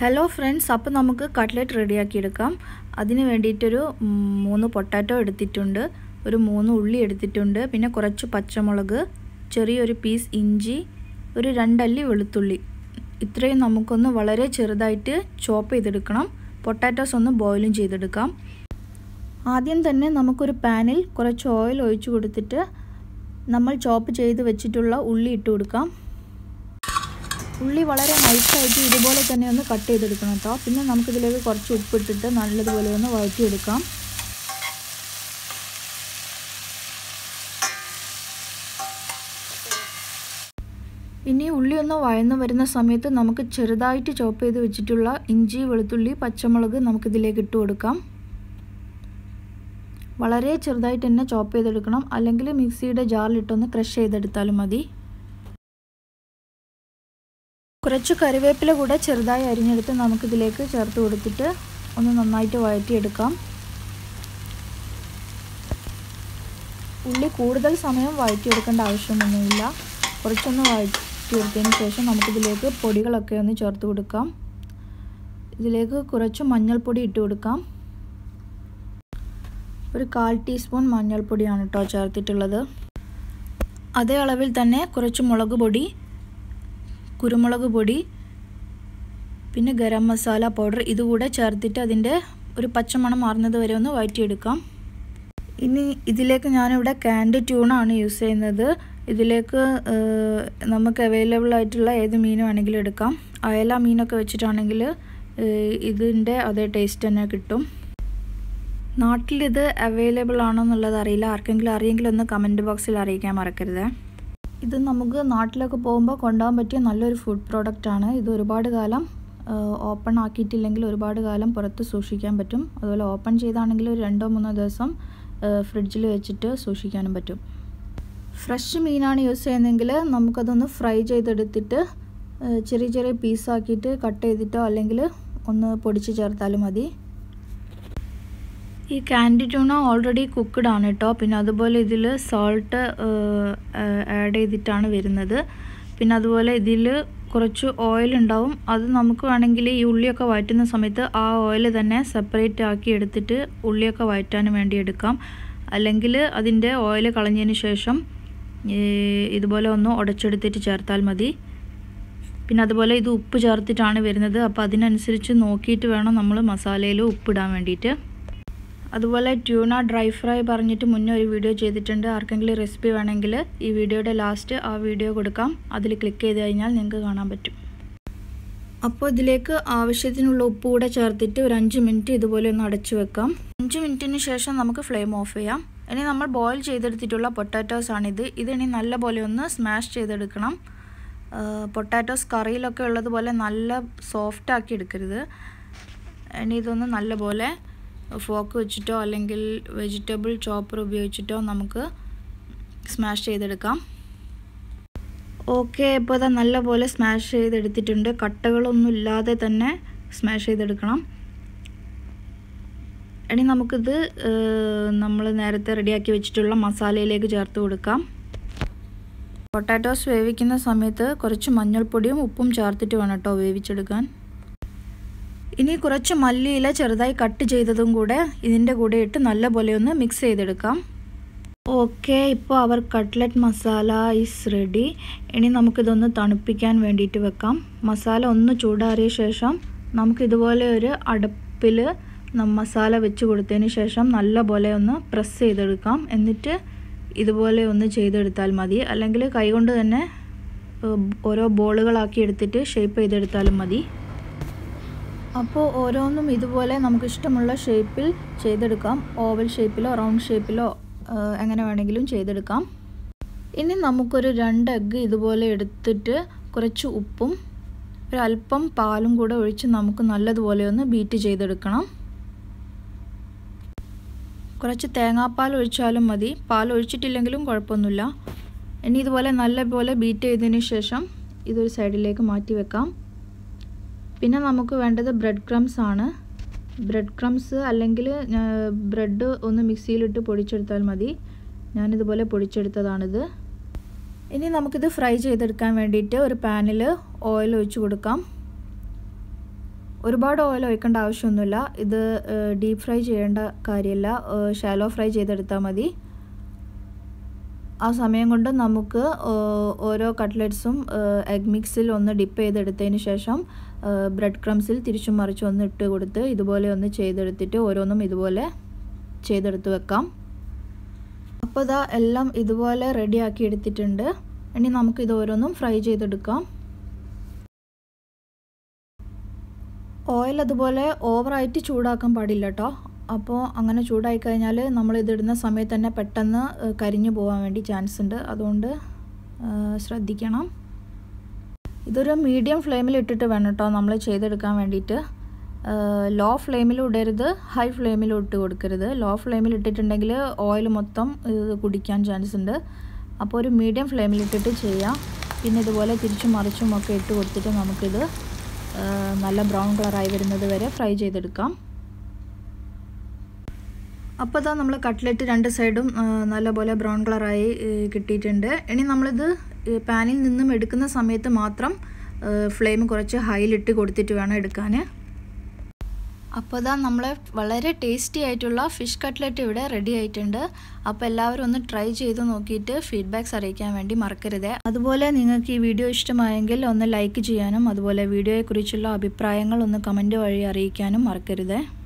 hello friends അപ്പോൾ നമുക്ക് cutlet റെഡിയാക്കി എടുക്കാം അതിന് വേണ്ടിയിട്ടൊരു ഉം, മൂന്ന് പൊട്ടാറ്റോ എടുത്തിട്ടുണ്ട് ഒരു മൂന്ന് ഉള്ളി എടുത്തിട്ടുണ്ട് പിന്നെ കുറച്ച് പച്ചമുളക് ചെറിയൊരു പീസ് ഇഞ്ചി ഒരു രണ്ടല്ലി വെളുത്തുള്ളി ഇത്രയും നമുക്കൊന്ന് വളരെ ചെറുതായിട്ട് ചോപ്പ് ചെയ്തെടുക്കണം പൊട്ടാറ്റോസ് ഒന്ന് ബോയിലും ചെയ്തെടുക്കാം ആദ്യം തന്നെ നമുക്കൊരു പാനിൽ കുറച്ച് ഓയിൽ ഒഴിച്ചു കൊടുത്തിട്ട് നമ്മൾ ചോപ്പ് ചെയ്ത് വെച്ചിട്ടുള്ള ഉള്ളി ഇട്ട് കൊടുക്കാം ഉള്ളി വളരെ നൈസായിട്ട് ഇതുപോലെ തന്നെ ഒന്ന് കട്ട് ചെയ്തെടുക്കണം കേട്ടോ പിന്നെ നമുക്കിതിലേക്ക് കുറച്ച് ഉപ്പിട്ടിട്ട് നല്ലതുപോലെ ഒന്ന് വഴറ്റിയെടുക്കാം ഇനി ഉള്ളി ഒന്ന് വഴന്നു വരുന്ന സമയത്ത് നമുക്ക് ചെറുതായിട്ട് ചോപ്പ് ചെയ്ത് വെച്ചിട്ടുള്ള ഇഞ്ചി വെളുത്തുള്ളി പച്ചമുളക് നമുക്കിതിലേക്ക് ഇട്ട് കൊടുക്കാം വളരെ ചെറുതായിട്ട് തന്നെ ചോപ്പ് ചെയ്തെടുക്കണം അല്ലെങ്കിൽ മിക്സിയുടെ ജാറിലിട്ടൊന്ന് ക്രഷ് ചെയ്തെടുത്താലും മതി കുറച്ച് കറിവേപ്പില കൂടെ ചെറുതായി അരിഞ്ഞെടുത്ത് നമുക്കിതിലേക്ക് ചേർത്ത് കൊടുത്തിട്ട് ഒന്ന് നന്നായിട്ട് വഴറ്റിയെടുക്കാം ഉള്ളി കൂടുതൽ സമയം വഴറ്റിയെടുക്കേണ്ട ആവശ്യമൊന്നുമില്ല കുറച്ചൊന്ന് വഴറ്റിയെടുത്തതിന് ശേഷം നമുക്കിതിലേക്ക് പൊടികളൊക്കെ ഒന്ന് ചേർത്ത് കൊടുക്കാം ഇതിലേക്ക് കുറച്ച് മഞ്ഞൾപ്പൊടി ഇട്ട് കൊടുക്കാം ഒരു കാൽ ടീസ്പൂൺ മഞ്ഞൾപ്പൊടിയാണ് കേട്ടോ ചേർത്തിട്ടുള്ളത് അതേ അളവിൽ തന്നെ കുറച്ച് മുളക് പൊടി കുരുമുളക് പൊടി പിന്നെ ഗരം മസാല പൗഡർ ഇതുകൂടെ ചേർത്തിട്ട് അതിൻ്റെ ഒരു പച്ചമണം മാറുന്നത് വരെ ഒന്ന് വഴറ്റിയെടുക്കാം ഇനി ഇതിലേക്ക് ഞാനിവിടെ കാൻഡ് ട്യൂണാണ് യൂസ് ചെയ്യുന്നത് ഇതിലേക്ക് നമുക്ക് അവൈലബിൾ ആയിട്ടുള്ള ഏത് മീൻ വേണമെങ്കിലും എടുക്കാം അയല മീനൊക്കെ വെച്ചിട്ടാണെങ്കിൽ ഇതിൻ്റെ അതേ ടേസ്റ്റ് തന്നെ കിട്ടും നാട്ടിലിത് അവൈലബിൾ ആണോ എന്നുള്ളത് അറിയില്ല ആർക്കെങ്കിലും അറിയെങ്കിൽ ഒന്ന് കമൻറ്റ് ബോക്സിൽ അറിയിക്കാൻ മറക്കരുത് ഇത് നമുക്ക് നാട്ടിലൊക്കെ പോകുമ്പോൾ കൊണ്ടുപോകാൻ പറ്റിയ നല്ലൊരു ഫുഡ് പ്രോഡക്റ്റ് ആണ് ഇത് ഒരുപാട് കാലം ഓപ്പൺ ആക്കിയിട്ടില്ലെങ്കിൽ ഒരുപാട് കാലം പുറത്ത് സൂക്ഷിക്കാൻ പറ്റും അതുപോലെ ഓപ്പൺ ചെയ്താണെങ്കിൽ ഒരു രണ്ടോ മൂന്നോ ദിവസം ഫ്രിഡ്ജിൽ വെച്ചിട്ട് സൂക്ഷിക്കാനും പറ്റും ഫ്രഷ് മീനാണ് യൂസ് ചെയ്യുന്നതെങ്കിൽ നമുക്കതൊന്ന് ഫ്രൈ ചെയ്തെടുത്തിട്ട് ചെറിയ ചെറിയ പീസാക്കിയിട്ട് കട്ട് ചെയ്തിട്ടോ അല്ലെങ്കിൽ ഒന്ന് പൊടിച്ച് ചേർത്താലും മതി ഈ കാൻഡി ട്യൂണ ഓൾറെഡി കുക്ക്ഡ് ആണ് കേട്ടോ പിന്നെ അതുപോലെ ഇതിൽ സോൾട്ട് ആഡ് ചെയ്തിട്ടാണ് വരുന്നത് പിന്നെ അതുപോലെ ഇതിൽ കുറച്ച് ഓയിൽ ഉണ്ടാവും അത് നമുക്ക് വേണമെങ്കിൽ ഈ ഉള്ളിയൊക്കെ വഴറ്റുന്ന സമയത്ത് ആ ഓയിൽ തന്നെ സെപ്പറേറ്റ് ആക്കി എടുത്തിട്ട് ഉള്ളിയൊക്കെ വഴറ്റാൻ വേണ്ടി എടുക്കാം അല്ലെങ്കിൽ അതിൻ്റെ ഓയിൽ കളഞ്ഞതിന് ശേഷം ഇതുപോലെ ഒന്ന് ഉടച്ചെടുത്തിട്ട് ചേർത്താൽ മതി പിന്നെ അതുപോലെ ഇത് ഉപ്പ് ചേർത്തിട്ടാണ് വരുന്നത് അപ്പോൾ അതിനനുസരിച്ച് നോക്കിയിട്ട് വേണം നമ്മൾ മസാലയിൽ ഉപ്പിടാൻ വേണ്ടിയിട്ട് അതുപോലെ ട്യൂണ ഡ്രൈ ഫ്രൈ പറഞ്ഞിട്ട് മുന്നേ ഒരു വീഡിയോ ചെയ്തിട്ടുണ്ട് ആർക്കെങ്കിലും റെസിപ്പി വേണമെങ്കിൽ ഈ വീഡിയോയുടെ ലാസ്റ്റ് ആ വീഡിയോ കൊടുക്കാം അതിൽ ക്ലിക്ക് ചെയ്ത് കഴിഞ്ഞാൽ നിങ്ങൾക്ക് കാണാൻ പറ്റും അപ്പോൾ ഇതിലേക്ക് ആവശ്യത്തിനുള്ള ഉപ്പ് കൂടെ ചേർത്തിട്ട് ഒരു അഞ്ച് മിനിറ്റ് ഇതുപോലെ ഒന്ന് അടച്ചു വെക്കാം അഞ്ച് മിനിറ്റിന് ശേഷം നമുക്ക് ഫ്ലെയിം ഓഫ് ചെയ്യാം ഇനി നമ്മൾ ബോയിൽ ചെയ്തെടുത്തിട്ടുള്ള പൊട്ടാറ്റോസ് ആണിത് ഇതിനി നല്ല പോലെ ഒന്ന് സ്മാഷ് ചെയ്തെടുക്കണം പൊട്ടാറ്റോസ് കറിയിലൊക്കെ ഉള്ളതുപോലെ നല്ല സോഫ്റ്റ് ആക്കി എടുക്കരുത് ഇനി ഇതൊന്ന് നല്ലപോലെ ഫോക്ക് വെച്ചിട്ടോ അല്ലെങ്കിൽ വെജിറ്റബിൾ ചോപ്പർ ഉപയോഗിച്ചിട്ടോ നമുക്ക് സ്മാഷ് ചെയ്തെടുക്കാം ഓക്കെ ഇപ്പോൾ അത് നല്ലപോലെ സ്മാഷ് ചെയ്തെടുത്തിട്ടുണ്ട് കട്ടകളൊന്നും ഇല്ലാതെ തന്നെ സ്മാഷ് ചെയ്തെടുക്കണം ഇനി നമുക്കിത് നമ്മൾ നേരത്തെ റെഡിയാക്കി വെച്ചിട്ടുള്ള മസാലയിലേക്ക് ചേർത്ത് കൊടുക്കാം പൊട്ടാറ്റോസ് വേവിക്കുന്ന സമയത്ത് കുറച്ച് മഞ്ഞൾപ്പൊടിയും ഉപ്പും ചേർത്തിട്ട് വേണം കേട്ടോ വേവിച്ചെടുക്കാൻ ഇനി കുറച്ച് മല്ലിയില ചെറുതായി കട്ട് ചെയ്തതും കൂടെ ഇതിൻ്റെ കൂടെ ഇട്ട് നല്ലപോലെ ഒന്ന് മിക്സ് ചെയ്തെടുക്കാം ഓക്കെ ഇപ്പോൾ our cutlet masala is ready ഇനി നമുക്കിതൊന്ന് തണുപ്പിക്കാൻ വേണ്ടിയിട്ട് വെക്കാം മസാല ഒന്ന് ചൂടാറിയ ശേഷം നമുക്കിതുപോലെ ഒരു അടുപ്പിൽ മസാല വെച്ച് കൊടുത്തതിന് ശേഷം നല്ലപോലെ ഒന്ന് പ്രസ് ചെയ്തെടുക്കാം എന്നിട്ട് ഇതുപോലെ ഒന്ന് ചെയ്തെടുത്താൽ മതി അല്ലെങ്കിൽ കൈകൊണ്ട് തന്നെ ഓരോ ബോളുകളാക്കി എടുത്തിട്ട് ഷേപ്പ് ചെയ്തെടുത്താലും മതി അപ്പോൾ ഓരോന്നും ഇതുപോലെ നമുക്ക് ഇഷ്ടമുള്ള ഷേപ്പിൽ ചെയ്തെടുക്കാം ഓവൽ ഷേപ്പിലോ റൗണ്ട് ഷേപ്പിലോ എങ്ങനെ വേണമെങ്കിലും ചെയ്തെടുക്കാം ഇനി നമുക്കൊരു രണ്ട് എഗ്ഗ് ഇതുപോലെ എടുത്തിട്ട് കുറച്ച് ഉപ്പും ഒരു അല്പം പാലും കൂടെ ഒഴിച്ച് നമുക്ക് നല്ലതുപോലെ ഒന്ന് ബീറ്റ് ചെയ്തെടുക്കണം കുറച്ച് തേങ്ങാപ്പാൽ ഒഴിച്ചാലും മതി പാൽ ഒഴിച്ചിട്ടില്ലെങ്കിലും കുഴപ്പമൊന്നുമില്ല ഇനി ഇതുപോലെ നല്ലപോലെ ബീറ്റ് ചെയ്തതിന് ശേഷം ഇതൊരു സൈഡിലേക്ക് മാറ്റി വെക്കാം പിന്നെ നമുക്ക് വേണ്ടത് ബ്രെഡ് ക്രംസ് ആണ് ബ്രെഡ് ക്രംസ് അല്ലെങ്കിൽ ബ്രെഡ് ഒന്ന് മിക്സിയിലിട്ട് പൊടിച്ചെടുത്താൽ മതി ഞാനിതുപോലെ പൊടിച്ചെടുത്തതാണിത് ഇനി നമുക്കിത് ഫ്രൈ ചെയ്തെടുക്കാൻ വേണ്ടിയിട്ട് ഒരു പാനിൽ ഓയിൽ ഒഴിച്ച് കൊടുക്കാം ഒരുപാട് ഓയിൽ ഒഴിക്കേണ്ട ആവശ്യമൊന്നുമില്ല ഇത് ഡീപ്പ് ഫ്രൈ ചെയ്യേണ്ട കാര്യമില്ല ഷാലോ ഫ്രൈ ചെയ്തെടുത്താൽ മതി ആ സമയം കൊണ്ട് നമുക്ക് ഓരോ കട്ട്ലറ്റ്സും എഗ് മിക്സിൽ ഒന്ന് ഡിപ്പ് ചെയ്തെടുത്തതിന് ശേഷം ബ്രെഡ് ക്രംസിൽ തിരിച്ചും മറിച്ചും ഒന്ന് ഇട്ട് കൊടുത്ത് ഇതുപോലെ ഒന്ന് ചെയ്തെടുത്തിട്ട് ഓരോന്നും ഇതുപോലെ ചെയ്തെടുത്ത് വെക്കാം അപ്പോൾ ഇതാ എല്ലാം ഇതുപോലെ റെഡിയാക്കി എടുത്തിട്ടുണ്ട് ഇനി നമുക്ക് ഇത് ഓരോന്നും ഫ്രൈ ചെയ്തെടുക്കാം ഓയിൽ അതുപോലെ ഓവറായിട്ട് ചൂടാക്കാൻ പാടില്ല കേട്ടോ അപ്പോൾ അങ്ങനെ ചൂടായി കഴിഞ്ഞാൽ നമ്മൾ ഇതിടുന്ന സമയത്ത് തന്നെ പെട്ടെന്ന് കരിഞ്ഞു പോകാൻ വേണ്ടി ചാൻസ് ഉണ്ട് അതുകൊണ്ട് ശ്രദ്ധിക്കണം ഇതൊരു മീഡിയം ഫ്ലെയിമിൽ ഇട്ടിട്ട് വേണം കേട്ടോ നമ്മൾ ചെയ്തെടുക്കാൻ വേണ്ടിയിട്ട് ലോ ഫ്ലെയിമിൽ ഇടരുത് ഹൈ ഫ്ലെയിമിൽ ഇട്ട് കൊടുക്കരുത് ലോ ഫ്ലെയിമിൽ ഇട്ടിട്ടുണ്ടെങ്കിൽ ഓയിൽ മൊത്തം ഇത് കുടിക്കാൻ ചാൻസ് ഉണ്ട് അപ്പോൾ ഒരു മീഡിയം ഫ്ലെയിമിൽ ഇട്ടിട്ട് ചെയ്യാം പിന്നെ ഇതുപോലെ തിരിച്ചും മറിച്ചും ഒക്കെ ഇട്ട് കൊടുത്തിട്ട് നമുക്കിത് നല്ല ബ്രൗൺ കളറായി വരുന്നത് വരെ ഫ്രൈ ചെയ്തെടുക്കാം അപ്പോൾ ഇതാ നമ്മൾ കട്ട്ലറ്റ് രണ്ട് സൈഡും നല്ലപോലെ ബ്രൗൺ കളറായി കിട്ടിയിട്ടുണ്ട് ഇനി നമ്മളിത് പാനിൽ നിന്നും എടുക്കുന്ന സമയത്ത് മാത്രം ഫ്ലെയിം കുറച്ച് ഹൈയിലിട്ട് കൊടുത്തിട്ട് വേണം എടുക്കാൻ അപ്പോൾ ഇതാ നമ്മൾ വളരെ ടേസ്റ്റി ആയിട്ടുള്ള ഫിഷ് കട്ട്ലറ്റ് ഇവിടെ റെഡി ആയിട്ടുണ്ട് അപ്പോൾ എല്ലാവരും ഒന്ന് ട്രൈ ചെയ്ത് നോക്കിയിട്ട് ഫീഡ്ബാക്ക്സ് അറിയിക്കാൻ വേണ്ടി മറക്കരുത് അതുപോലെ നിങ്ങൾക്ക് ഈ വീഡിയോ ഇഷ്ടമായെങ്കിൽ ഒന്ന് ലൈക്ക് ചെയ്യാനും അതുപോലെ വീഡിയോയെക്കുറിച്ചുള്ള അഭിപ്രായങ്ങൾ ഒന്ന് കമൻറ്റ് വഴി അറിയിക്കാനും മറക്കരുത്